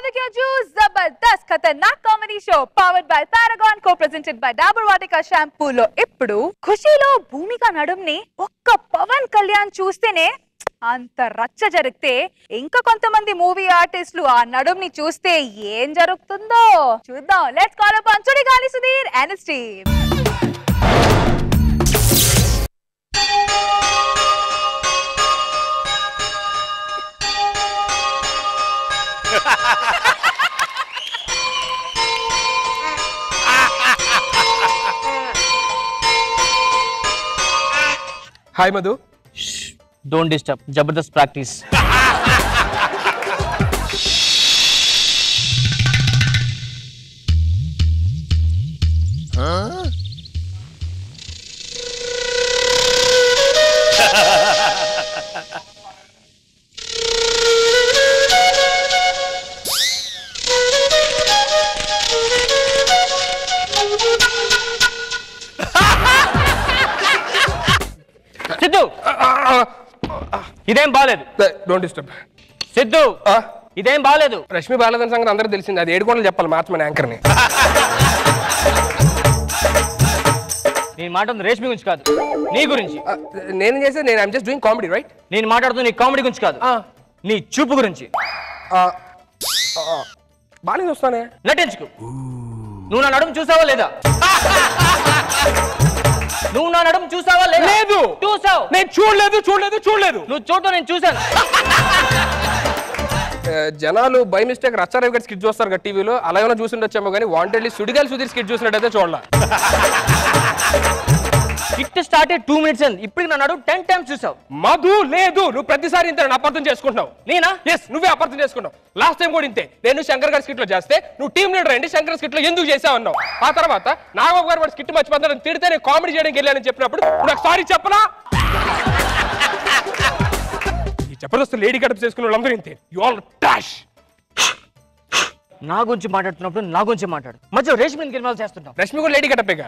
Pick Your Juice, Jabardasth Khatarnak comedy show powered by Paragon co presented by Dabur Vatika షాంపూలో ఇప్పుడు ఖుషీలో భూమిక నడుంని ఒక్క పవన్ కళ్యాణ్ చూస్తేనే అంత రచ్చ జరిగితే ఇంకా కొంతమంది మూవీ ఆర్టిస్టులు ఆ నడుంని చూస్తే ఏం జరుగుతుందో చూద్దాం లెట్స్ కాల్ అప్ చుడి గాలి Sudheer and Steve hi Madhu don't disturb Jabardasth practice Siddhu ఇదేం బాలేదు డోంట్ డిస్టర్బ్ సిద్ధు ఇదేం బాలేదు రష్మి బాలేదని సంగతి అందరూ తెలిసింది అది ఏడుకోండి చెప్పాలి మార్చమని యాంకర్ని నేను మాట్లాడుతుంది రేష్మి గురించి కాదు నీ గురించి ఆ, నేను చేసేది నేను I'm just doing comedy right నేను మాట్లాడుతుంది నీ కామెడీ గురించి కాదు నీ చూపు గురించి బాగానే చూస్తానే నటించుకు నువ్వు నా నడుము చూసావా లేదా నువ్వు నా నడుము చూసావా లేదా లేదు. చూసావు నేను చూడలేదు చూడలేదు చూడలేదు నువ్వు చూడటం నేను చూశాను ఆ, జనాలు బై మిస్టేక్ రచ్చారావు గారి స్కిట్ చూస్తారు కదా టీవీలో అలా ఏమైనా చూసి ఉండొచ్చేమో కానీ వాంటెడ్లీ సుడిగాలి సుధీర్ స్కిట్ చూసినట్టయితే చూడాల it start two minutes and ఇప్పటికి నా నడుము టెన్ టైమ్స్ చూసావు మధు లేదు నువ్వు ప్రతిసారి ఇంత నన్ను అపార్థం చేసుకుంటున్నావు నేనా ఎస్ నువ్వే అపార్థం చేసుకున్నావు లాస్ట్ టైం కూడా ఇంతే నేను శంకర్ గారి స్కిట్ లో చేస్తే నువ్వు టీం లీడర్ అండి శంకర్ స్కిట్ లో ఎందుకు చేసావు అన్నావు ఆ తర్వాత నాగబాబు గారు వాడు స్కిట్ మర్చిపోతాను తిడితే నేను కామెడీ చేయడానికి వెళ్ళానని చెప్పినప్పుడు నువ్వు నాకు సారీ చెప్పనా ఈ జబర్దస్త్ లేడీ గడప చేసుకున్న వాళ్ళందరూ ఇంతే యు ఆల్ డాష్ నా గురించి మాట్లాడుతున్నప్పుడు నా గురించి మాట్లాడు మధ్య రేష్మిని గిరిమాలు చేస్తుంటాం రష్మి కూడా లేడీ గడపేగా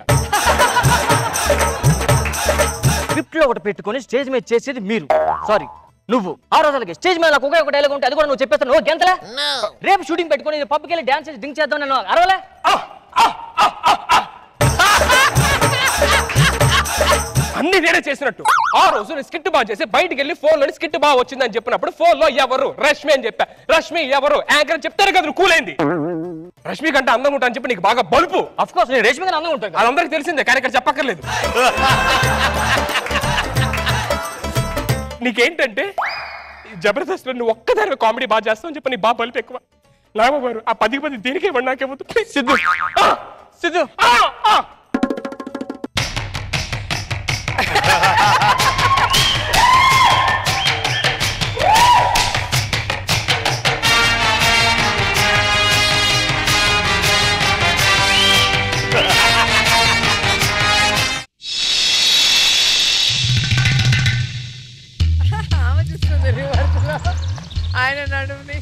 స్క్రిప్ట్ లో ఒకటి పెట్టుకొని స్టేజ్ మీద చేసేది మీరు సారీ నువ్వు ఆ రోజులకి స్టేజ్ మీద నాకు ఒకే ఒక డైలాగ్ ఉంటే అది కూడా నువ్వు చెప్పేస్తాను ఓ గంతలే రేపు షూటింగ్ పెట్టుకొని పబ్కి వెళ్ళి డాన్స్ చేసి డ్రింక్ చేద్దాం నేను అరవలే అన్ని నేనే చేసినట్టు ఆ రోజు నేను స్కిట్ బాగా చేసి బయటికి వెళ్ళి ఫోన్ లో స్కిట్ బాగా వచ్చిందని చెప్పినప్పుడు ఫోన్ లో ఎవరు రష్మి అని చెప్పా రష్మి ఎవరు యాంకర్ అని చెప్తారు కదా నువ్వు కూలైంది రష్మి కంటే అందంగా ఉంటా అని చెప్పి నీకు బాగా బలుపు అఫ్ కోర్స్ నేను రేష్మి అందం ఉంటాను కదా. అదందరికి తెలిసిందే కానీ ఇక్కడ చెప్పక్కర్లేదు నీకేంటంటే ఈ జబర్దస్త్ లో నువ్వు ఒక్కదాని కామెడీ బాగా చేస్తావు అని చెప్పి నీ బాగా బలుపు ఎక్కువ నాగబాబు గారు ఆ పదికి పది దీనికే ఇవ్వండి నాకేమవుతుంది సిద్ధు ఆ, సిద్ధు ఆ, ఆ. ఆమె చూస్తుంది రివర్స్ లో ఆయన నడుముని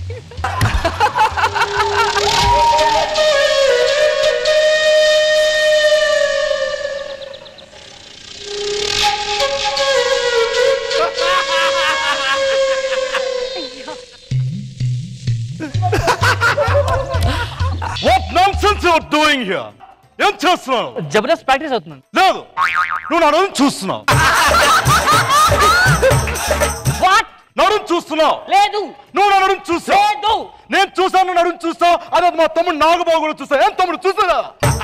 what nonsense you are doing here ఏం చేస్తున్నావు జబర్దస్త్ ప్రాక్టీస్ అవుతున్నాను లేదు నువ్వు నా నడుము చూస్తున్నావు వాట్ నడుము చూస్తున్నావు లేదు నువ్వు నా నడుము చూసావు లేదు నేను చూసాను నడుము చూస్తావు అదే మా తమ్ముడు నాగబాబు కూడా చూస్తా ఏం తమ్ముడు చూసారా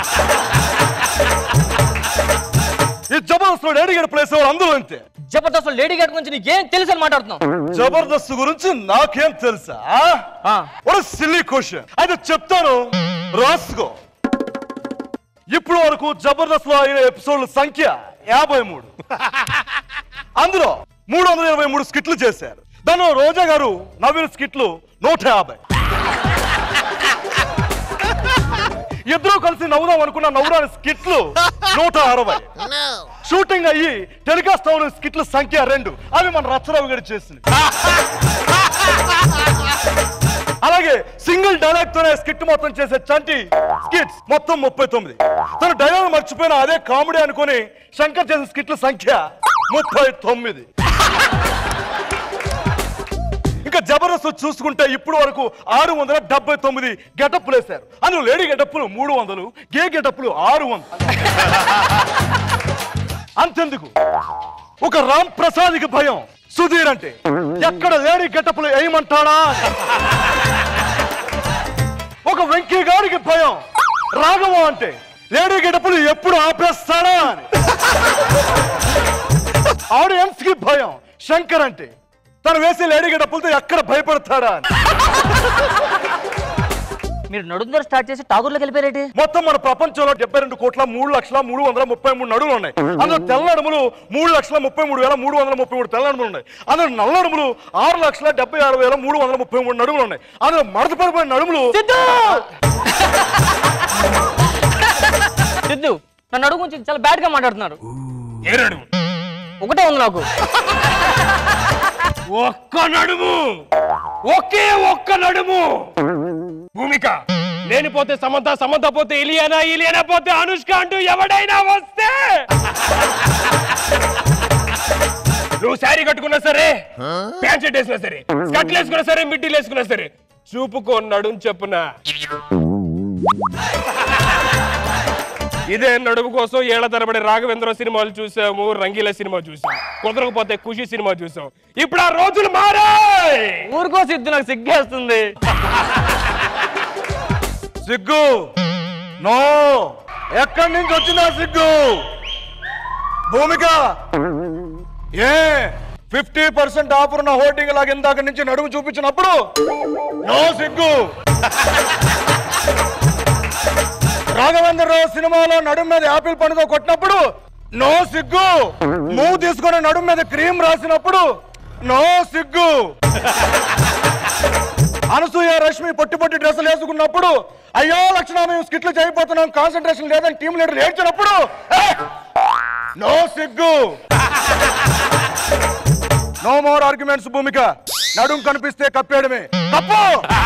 ఈ జబర్దస్త్ లో అడిగాడు ప్లేస్ అందరూ అంతే జబర్దస్త్ లేడీ గేట్ గురించి నీకేం తెలుసు అని మాట్లాడుతున్నావు జబర్దస్త్ గురించి నాకేం తెలుసా ఆ. ఒక సిల్లీ క్వశ్చన్ అయితే చెప్తాను రాసుకో ఇప్పుడు వరకు జబర్దస్త్ లో అయిన ఎపిసోడ్ల సంఖ్య యాభై మూడు అందులో మూడు వందల ఇరవై మూడు స్కిట్లు చేశారు దానిలో రోజా గారు నవీన స్కిట్లు నూట యాభై ఇద్దరు కలిసి నవ్వుదాం అనుకున్న నవ్వురాని స్కిట్లు నూట అరవై షూటింగ్ అయ్యి టెలికాస్ట్ అవున స్కిట్ల సంఖ్య రెండు అవి మన రచ్చరావు గారు చేసింది అలాగే సింగిల్ డైలాగ్ తోనే స్కిట్ మొత్తం చేసే చంటి స్కిట్స్ మొత్తం ముప్పై తొమ్మిది తన డైలాగ్ మర్చిపోయిన అదే కామెడీ అనుకుని శంకర్ చేసిన స్కిట్ల సంఖ్య ముప్పై తొమ్మిది ఇంకా జబర్దస్త్ చూసుకుంటే ఇప్పుడు వరకు ఆరు వందల డెబ్బై తొమ్మిది గెటప్లు వేశారు అందులో లేడీ గెటప్లు మూడు వందలు గే గెటప్లు ఆరు వందలు అంతెందుకు ఒక రామ్ ప్రసాద్కి భయం సుధీర్ అంటే ఎక్కడ లేడీ గెటప్లు వేయమంటాడా అని. ఒక వెంకీ గారికి భయం రాఘవ అంటే లేడీ గెటప్లు ఎప్పుడు ఆపేస్తాడా అని ఆడియన్స్ కి భయం శంకర్ అంటే తను వేసే లేడీ గెటప్పులతో ఎక్కడ భయపడతాడా అని మీరు నడుము స్టార్ట్ చేసి టాగూర్లోకి వెళ్ళిపోయారేటి మొత్తం మన ప్రపంచంలో డెబ్బై రెండు కోట్ల మూడు లక్షల మూడు వందల ముప్పై మూడు నడుములు ఉన్నాయి అందులో తెల్ల నడుములు మూడు లక్షల ముప్పై మూడు వేల మూడు వందల ముప్పై మూడు తెల్ల నడుములు ఉన్నాయి అందులో నల్ల నడుములు ఆరు లక్షల డెబ్బై ఆరు వేల మూడు వందల ముప్పై మూడు నడుములు ఉన్నాయి అందులో మడత పడిపోయిన నడుములు సిద్ధు నా నడుము గురించి చాలా బ్యాడ్ గా మాట్లాడుతున్నారు ఏరడు ఒకటే ఉంది నాకు ఒక్క నడుము ఒకే ఒక్క నడుము భూమిక నేను పోతే సమంత సమంత పోతే ఇలియానా ఇలియానా పోతే అనుష్క అంటూ ఎవడైనా వస్తే నువ్వు శారీ కట్టుకున్నా సరే ప్యాంట్ షర్ట్ వేసినా సరే స్కర్ట్లు వేసుకున్నా సరే మిడ్డీలు వేసుకున్నా సరే చూపుకో నడుము చెప్పున ఇదే నడుము కోసం ఏళ్ల తరబడి రాఘవేంద్ర సినిమాలు చూసాము రంగీల సినిమా చూసాము కుదరకపోతే ఖుషి సినిమా చూసాం ఇప్పుడు ఆ రోజులు మారాయి ఊరుకో సిద్ధు నాకు సిగ్గేస్తుంది సిగ్గు నో ఎక్కడి నుంచి వచ్చిందా సిగ్గు భూమిక ఏ ఫిఫ్టీ పర్సెంట్ ఆఫర్ ఉన్న హోర్డింగ్ లాగా ఇందాక నుంచి నడుము చూపించినప్పుడు నో సిగ్గు రాఘవేంద్రరావు సినిమాలో నడుము మీద యాపిల్ పండుగ కొట్టినప్పుడు నో సిగ్గు మూవ్ తీసుకొని నడుము మీద క్రీమ్ రాసినప్పుడు నో సిగ్గు అనసూయ రష్మి పొట్టి పొట్టి డ్రెస్సులు వేసుకున్నప్పుడు అయ్యో లక్షణ మేము స్కిట్లు చేయబోతున్నాం కాన్సన్ట్రేషన్ లేదని టీం లీడర్ ఏడ్చినప్పుడు నో సిగ్గు నో మోర్ ఆర్గ్యుమెంట్స్ భూమిక నడుం కనిపిస్తే కప్పేయడమే కప్పు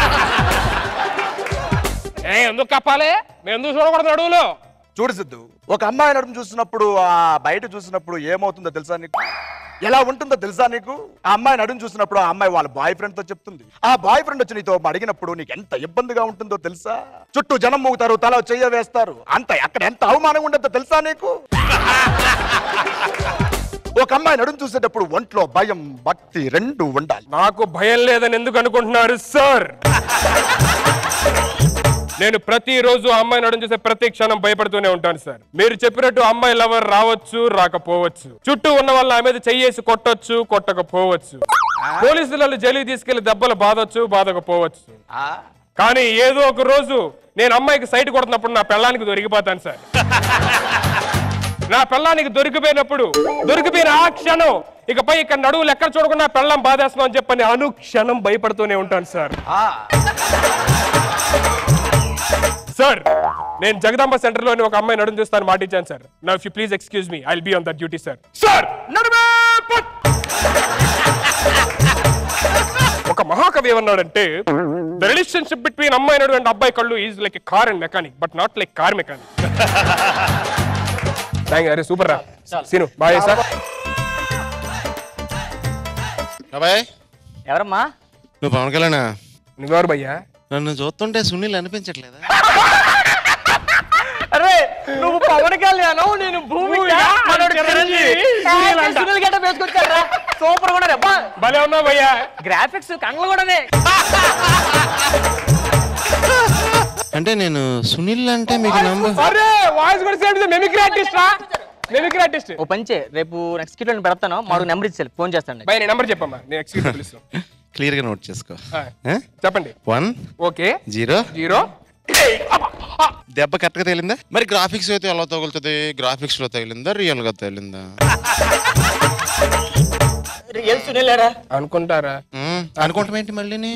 ఏ, ఎందుకు కప్పాలి మేము ఎందుకు చూడకూడదు అడవులు చూడు సిద్ధు ఒక అమ్మాయి నడుము చూసినప్పుడు ఆ బయట చూసినప్పుడు ఏమవుతుందో తెలుసా నీకు ఎలా ఉంటుందో తెలుసా నీకు ఆ అమ్మాయి నడుము చూసినప్పుడు ఆ అమ్మాయి వాళ్ళ బాయ్ ఫ్రెండ్ తో చెప్తుంది ఆ బాయ్ ఫ్రెండ్ వచ్చి నీతో అడిగినప్పుడు నీకు ఎంత ఇబ్బందిగా ఉంటుందో తెలుసా చుట్టూ జనం మూగుతారు తల చెయ్య వేస్తారు అంత అక్కడ ఎంత అవమానం ఉండదో తెలుసా నీకు ఒక అమ్మాయి నడుము చూసేటప్పుడు ఒంట్లో భయం భక్తి రెండు ఉండాలి నాకు భయం లేదని ఎందుకు అనుకుంటున్నారు సార్ నేను ప్రతిరోజు అమ్మాయి నడుం చూసే ప్రతి క్షణం భయపడుతూనే ఉంటాను సార్ మీరు చెప్పినట్టు అమ్మాయి లవర్ రావచ్చు రాకపోవచ్చు చుట్టూ ఉన్న వాళ్ళ ఆమె మీద చెయ్యేసి కొట్టొచ్చు కొట్టకపోవచ్చు పోలీసులు జైలుకి తీసుకెళ్లి దెబ్బలు బాధొచ్చు బాధకపోవచ్చు కానీ ఏదో ఒక రోజు నేను అమ్మాయికి సైట్ కొడుతున్నప్పుడు నా పెళ్ళానికి దొరికిపోతాను సార్ నా పెళ్ళానికి దొరికిపోయినప్పుడు దొరికిపోయిన ఆ క్షణం ఇకపై ఇక్కడ నడువులు ఎక్కడ చూడకుండా పెళ్ళం బాధేస్తున్నాం అని చెప్పని అనుక్షణం భయపడుతూనే ఉంటాను సార్ సార్ నేను జగదాంబ సెంటర్ లోని ఒక అమ్మాయి నడుము చూస్తాను మాట ఇచ్చాను సార్ నా if you please excuse me I be on that duty sir sir నడుమే పట్! ఒక మహాకవి ఏమన్నాడంటే ద రిలేషన్షిప్ బిట్వీన్ అమ్మాయి నడు అండ్ అబ్బాయి కళ్ళు is like car and mechanic but not like car mechanic thank అరే సూపర్ రా సీను బాయ్ సార్ అబ్బాయ్ ఎవరమ్మా నువ్వు పవన్ కళ్యాణా నువ్వెవరు భయ్యా నన్ను చూస్తుంటే సునీల్ అనిపించట్లేదా అరే నువ్వు పవన్ కళ్యాణ్ నేను భూమి మనోడు చిరంజీవి. సునీల్ అంట. సునీల్ గడ్డ వేసుకొచ్చారా సూపర్ కూడా అబ్బా భలే ఉన్నావు భయ్యా గ్రాఫిక్స్ కళ్ళు కూడానే అంటే నేను సునీల్ అంటే మీకు నంబర్ అరే వాయిస్ కూడా సేమ్ మెమిక్రీ ఆర్టిస్ట్ రా మెమిక్రీ ఆర్టిస్ట్ ఓ పంచే రేపు నెక్స్ట్ కిలో పెడతాను మాడు నెంబర్ ఇచ్చేది ఫోన్ చేస్తాను భయ నీ నెంబర్ చెప్పమ్మా నేను ఎక్స్క్యూజ్ పిలుస్తాను క్లియర్ గా నోట్ చేసుకో ఆ, చెప్పండి వన్ ఓకే జీరో జీరో దెబ్బ కరెక్ట్ గా తగిలిందా మరి గ్రాఫిక్స్ అయితే ఎలా తగులుతుంది గ్రాఫిక్స్ లో తగిలిందా రియల్ గా తగిలిందా రియల్ సునీలేరా అనుకుంటారా మ్మ్, అనుకుంటాం ఏంటి మళ్ళీని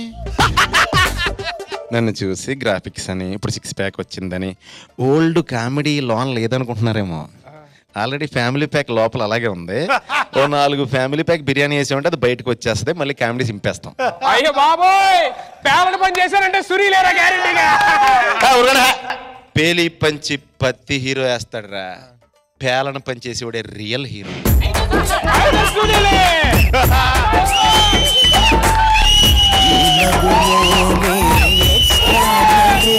నన్ను చూసి గ్రాఫిక్స్ అని ఇప్పుడు సిక్స్ ప్యాక్ వచ్చిందని ఓల్డ్ కామెడీ లోన్ లేదనుకుంటున్నారేమో ఆల్రెడీ ఫ్యామిలీ ప్యాక్ లోపల అలాగే ఉంది ఓ నాలుగు ఫ్యామిలీ ప్యాక్ బిర్యానీ వేసామంటే అది బయటకు వచ్చేస్తుంది మళ్ళీ కామెడీ సింపేస్తాం అయ్యో బాబోయ్ పేపర్ పని చేశానంటే సురీ లేరా గ్యారెంటీగా పేలి పంచి పత్తి హీరో వేస్తాడురా పేలన పంచేసి రియల్ హీరో నగుమోమే ఎక్స్ట్రాడనరీ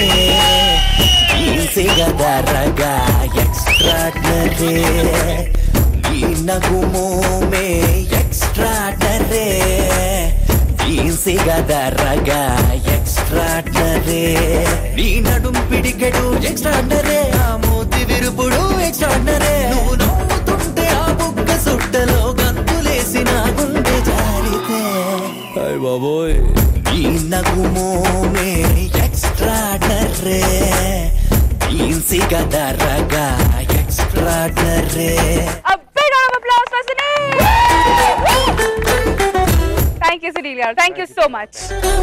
ఈసెగదరగా ఎక్స్ట్రాడనరీ ఈ నగుమోమే ఎక్స్ట్రాడనరీ ఈసెగదరగా ఎక్స్ట్రాడనరీ నీ నడుం పిడికెడు ఎక్స్ట్రాడనరీ ఆ మూతి విరుపుడు ఎక్స్ట్రాడనరీ నువ్వు నవ్వుతుంటే ఆ బుగ్గ సుట్టలో గంతులేసి నా గుండె జారితే అయ్ బాబోయ్ ఈ నగుమోమే ఎక్స్ట్రాడనరీ ఈన్సిగదరగా extraordinary A big round of applause for Sunil. Thank you, Sunil garu. Thank you so much.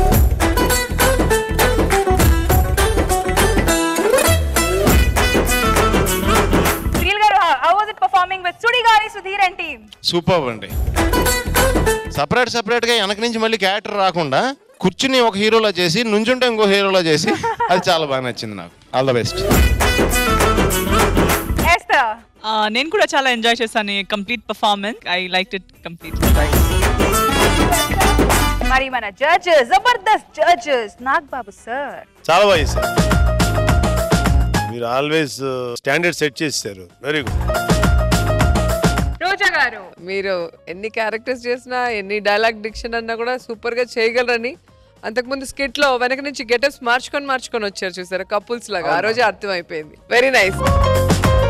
Sunil garu, how- how was it performing with Sudi Gari, Sudhir and team? Super అండి separate separate గా వెనక నుంచి మళ్ళీ character రాకుండా కూర్చుని ఒక హీరోలా చేసి నుంచుంటే ఇంకో హీరోలా చేసి అది చాలా బాగా నచ్చింది నాకు ఆల్ ద బెస్ట్ Esther. ఆ, నేను కూడా చాలా ఎంజాయ్ చేశాను complete performance I like it complete మరి మన judges Jabardasth judges Nag Babu sir చాలా బాగా చేశారు మీరు ఆల్వేస్ స్టాండర్డ్ సెట్ చేశారు వెరీ గుడ్ రోజా గారు మీరు ఎన్ని క్యారెక్టర్స్ చేసినా ఎన్ని డైలాగ్ డిక్షన్ అన్నా కూడా సూపర్ గా చేయగలరని అంతకుముందు స్కిట్ లో వెనక నుంచి గెటప్స్ మార్చుకొని మార్చుకొని వచ్చారు చూసారా కపుల్స్ లాగా ఆ రోజే అర్థమైపోయింది వెరీ నైస్